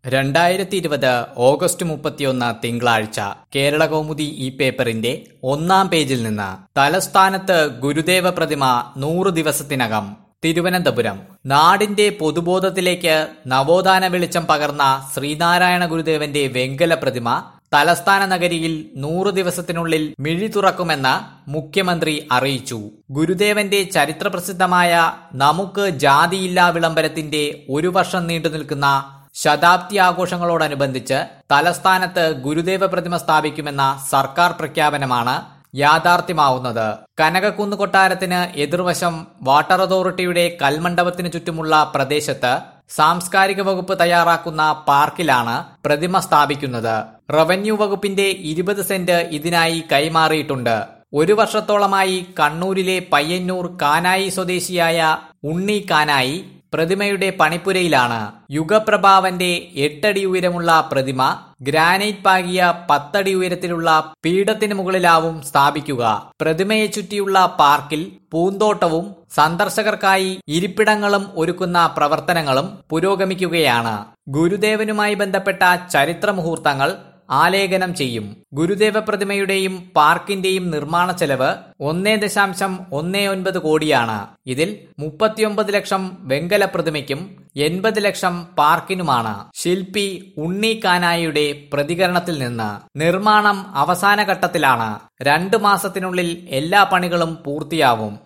രണ്ടായിരത്തി ഇരുപത് ഓഗസ്റ്റ് മുപ്പത്തിയൊന്ന് തിങ്കളാഴ്ച കേരള കൗമുദി ഈ പേപ്പറിന്റെ ഒന്നാം പേജിൽ നിന്ന് തലസ്ഥാനത്ത് ഗുരുദേവ പ്രതിമ നൂറ് ദിവസത്തിനകം തിരുവനന്തപുരം നാടിന്റെ പൊതുബോധത്തിലേക്ക് നവോത്ഥാന വെളിച്ചം പകർന്ന ശ്രീനാരായണ ഗുരുദേവന്റെ വെങ്കല പ്രതിമ തലസ്ഥാന നഗരിയിൽ നൂറ് ദിവസത്തിനുള്ളിൽ മിഴി തുറക്കുമെന്ന് മുഖ്യമന്ത്രി അറിയിച്ചു ഗുരുദേവന്റെ ചരിത്രപ്രസിദ്ധമായ നമുക്ക് ജാതിയില്ലാ വിളംബരത്തിന്റെ ഒരു വർഷം നീണ്ടു നിൽക്കുന്ന ശതാബ്ദി ആഘോഷങ്ങളോടനുബന്ധിച്ച് തലസ്ഥാനത്ത് ഗുരുദേവ പ്രതിമ സ്ഥാപിക്കുമെന്ന സർക്കാർ പ്രഖ്യാപനമാണ് യാഥാർത്ഥ്യമാവുന്നത് കനകക്കുന്ന് കൊട്ടാരത്തിന് എതിർവശം വാട്ടർ അതോറിറ്റിയുടെ കൽമണ്ഡപത്തിന് ചുറ്റുമുള്ള പ്രദേശത്ത് സാംസ്കാരിക വകുപ്പ് തയ്യാറാക്കുന്ന പാർക്കിലാണ് പ്രതിമ സ്ഥാപിക്കുന്നത് റവന്യൂ വകുപ്പിന്റെ ഇരുപത് സെന്റ് ഇതിനായി കൈമാറിയിട്ടുണ്ട് ഒരു വർഷത്തോളമായി കണ്ണൂരിലെ പയ്യന്നൂർ കാനായി സ്വദേശിയായ ഉണ്ണി കാനായി പ്രതിമയുടെ പണിപ്പുരയിലാണ് യുഗപ്രഭാവന്റെ എട്ടടി ഉയരമുള്ള പ്രതിമ ഗ്രാനൈറ്റ് പാകിയ പത്തടി ഉയരത്തിലുള്ള പീഠത്തിന് മുകളിലാവും സ്ഥാപിക്കുക പ്രതിമയെ ചുറ്റിയുള്ള പാർക്കിൽ പൂന്തോട്ടവും സന്ദർശകർക്കായി ഇരിപ്പിടങ്ങളും ഒരുക്കുന്ന പ്രവർത്തനങ്ങളും പുരോഗമിക്കുകയാണ് ഗുരുദേവനുമായി ബന്ധപ്പെട്ട ചരിത്ര മുഹൂർത്തങ്ങൾ ആലേഖനം ചെയ്യും ഗുരുദേവ പ്രതിമയുടെയും പാർക്കിന്റെയും നിർമ്മാണ ചെലവ് ഒന്നേ ദശാംശം ഒന്നേ ഒൻപത് കോടിയാണ് ഇതിൽ മുപ്പത്തിയൊമ്പത് ലക്ഷം വെങ്കല പ്രതിമയ്ക്കും എൺപത് ലക്ഷം പാർക്കിനുമാണ് ശില്പി ഉണ്ണി കാനായിയുടെ പ്രതികരണത്തിൽ നിന്ന് നിർമ്മാണം അവസാന ഘട്ടത്തിലാണ് രണ്ടു മാസത്തിനുള്ളിൽ എല്ലാ പണികളും പൂർത്തിയാവും